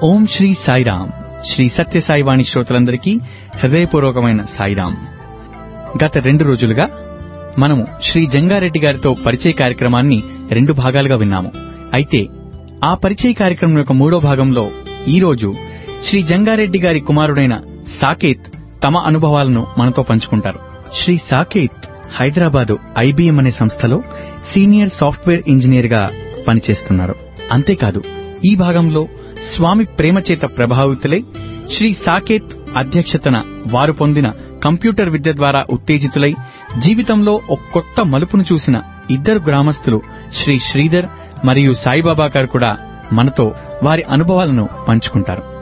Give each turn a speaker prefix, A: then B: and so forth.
A: ఓం శ్రీ సాయిరామ్ శ్రీ సత్య సాయివాణి శ్రోతలందరికీ హృదయపూర్వకమైన సాయిరామ్ గత రెండు రోజులుగా మనము శ్రీ జంగారెడ్డి గారితో పరిచయ కార్యక్రమాన్ని రెండు భాగాలుగా విన్నాము అయితే ఆ పరిచయ కార్యక్రమం యొక్క మూడో భాగంలో ఈ రోజు శ్రీ జంగారెడ్డి గారి కుమారుడైన సాకేత్ తమ అనుభవాలను మనతో పంచుకుంటారు శ్రీ సాకేత్ హైదరాబాదు ఐబీఎం అనే సంస్థలో సీనియర్ సాఫ్ట్వేర్ ఇంజనీర్ గా పనిచేస్తున్నారు అంతేకాదు ఈ భాగంలో స్వామి ప్రేమ చేత ప్రభావితులై శ్రీ సాకేత్ అధ్యక్షతన వారు పొందిన కంప్యూటర్ విద్య ద్వారా ఉత్తేజితులై జీవితంలో ఒక కొత్త మలుపును చూసిన ఇద్దరు గ్రామస్తులు శ్రీ శ్రీధర్ మరియు సాయిబాబా గారు కూడా మనతో వారి అనుభవాలను పంచుకుంటారు